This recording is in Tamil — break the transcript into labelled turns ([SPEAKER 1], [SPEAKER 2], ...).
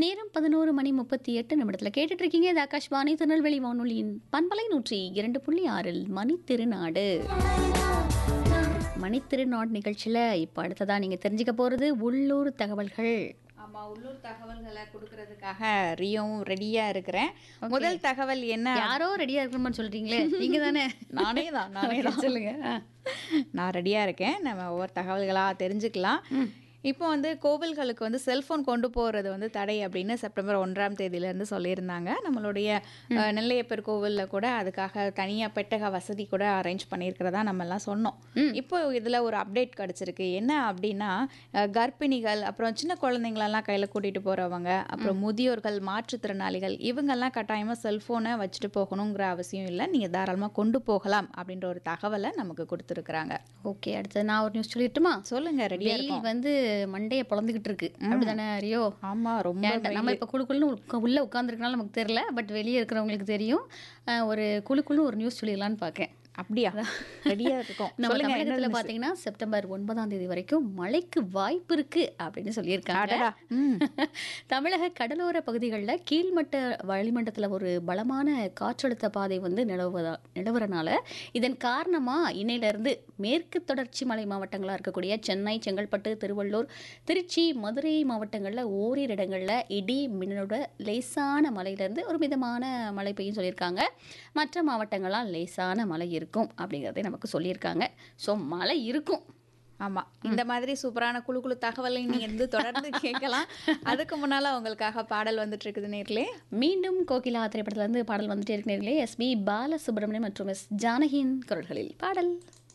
[SPEAKER 1] நேரம் பதினோரு மணி முப்பத்தி எட்டு நிமிடத்தில் கேட்டுட்டு இருக்கீங்க இது ஆகாஷ்வாணி திருநெல்வேலி வானொலியின் பண்பலை நூற்றி இரண்டு புள்ளி ஆறில் மணித்திருநாடு மணித்திருநாடு நிகழ்ச்சியில் இப்போ அடுத்ததாக நீங்கள் தெரிஞ்சுக்க போகிறது உள்ளூர் தகவல்கள்
[SPEAKER 2] ஆமாம் உள்ளூர் தகவல்களை கொடுக்கறதுக்காக ரியோவும் ரெடியாக இருக்கிறேன் முதல் தகவல் என்ன
[SPEAKER 1] யாரோ ரெடியாக இருக்கணும்னு சொல்கிறீங்களே நீங்கள் தானே
[SPEAKER 2] நானே தான் நானே தான்
[SPEAKER 1] சொல்லுங்க ஆ.
[SPEAKER 2] நான் ரெடியாக இருக்கேன் நம்ம ஒவ்வொரு தகவல்களாக தெரிஞ்சுக்கலாம் இப்போ வந்து கோவில்களுக்கு வந்து செல்ஃபோன் கொண்டு போகிறது வந்து தடை அப்படின்னு செப்டம்பர் ஒன்றாம் தேதியிலேருந்து சொல்லியிருந்தாங்க நம்மளுடைய அஹ், நெல்லையப்பர் கோவிலில் கூட அதுக்காக தனியாக பெட்டக வசதி கூட அரேஞ்ச் பண்ணியிருக்கிறதா நம்ம எல்லாம் சொன்னோம் இப்போ இதில் ஒரு அப்டேட் கிடச்சிருக்கு என்ன அப்படின்னா அஹ், கர்ப்பிணிகள் அப்புறம் சின்ன குழந்தைங்களெல்லாம் கையில் கூட்டிகிட்டு போகிறவங்க அப்புறம் முதியோர்கள் மாற்றுத்திறனாளிகள் இவங்கெல்லாம் கட்டாயமாக செல்ஃபோனை வச்சுட்டு போகணுங்கிற அவசியம் இல்லை நீங்கள் தாராளமாக கொண்டு போகலாம் அப்படின்ற ஒரு தகவலை நமக்கு கொடுத்துருக்குறாங்க
[SPEAKER 1] ஓகே அடுத்தது நான் ஒரு நியூஸ் சொல்லிட்டுமா
[SPEAKER 2] சொல்லுங்க ரெடியாக
[SPEAKER 1] வெயில் வந்து மண்டையை பொழந்துக்கிட்டு இருக்கு அப்படிதானே ரியோ
[SPEAKER 2] ஆமாம் ரொம்ப
[SPEAKER 1] ஏன்டா, நம்ம இப்போ குழுக்குள்னு உட்கா- உள்ள உட்காந்துருக்கனால நமக்கு தெரியல பட் வெளியே இருக்கிறவங்களுக்கு தெரியும் அஹ், ஒரு குழுக்குள்னு ஒரு நியூஸ் சொல்லிடலான்னு பார்க்கேன்
[SPEAKER 2] அப்படியா ரெடியாக இருக்கும்
[SPEAKER 1] நம்ம
[SPEAKER 2] சொல்லுங்க
[SPEAKER 1] தமிழகத்தில்
[SPEAKER 2] என்ன
[SPEAKER 1] பார்த்தீங்கன்னா செப்டம்பர் ஒன்பதாம் தேதி வரைக்கும் மழைக்கு வாய்ப்பு இருக்கு அப்படின்னு சொல்லியிருக்காங்க
[SPEAKER 2] அடடா ம்
[SPEAKER 1] தமிழக கடலோர பகுதிகளில் கீழ்மட்ட வளிமண்டலத்தில் ஒரு பலமான காற்றழுத்த பாதை வந்து நிலவுவதா நிலவுறனால இதன் காரணமாக இன்னையிலிருந்து மேற்கு தொடர்ச்சி மலை மாவட்டங்களாக இருக்கக்கூடிய சென்னை செங்கல்பட்டு திருவள்ளூர் திருச்சி மதுரை மாவட்டங்களில் ஓரிரு இடங்களில் இடி மின்னலோட லேசான மழையிலேருந்து ஒரு மிதமான மழை பெய்யும் சொல்லியிருக்காங்க மற்ற மாவட்டங்கள்லாம் லேசான மழை இருக்கும் அப்படிங்கிறதை நமக்கு சொல்லியிருக்காங்க ஸோ மழை இருக்கும்
[SPEAKER 2] ஆமா இந்த மாதிரி சூப்பரான குழு குழு தகவலை நீங்க வந்து தொடர்ந்து கேட்கலாம் அதுக்கு முன்னால உங்களுக்காக பாடல் வந்துட்டு இருக்குது நேர்களே
[SPEAKER 1] மீண்டும் கோகிலா திரைப்படத்துல இருந்து பாடல் வந்துட்டே இருக்கிறீர்களே எஸ்பி பாலசுப்ரமணியம் மற்றும் எஸ் ஜானகியின் குரல்களில் பாடல்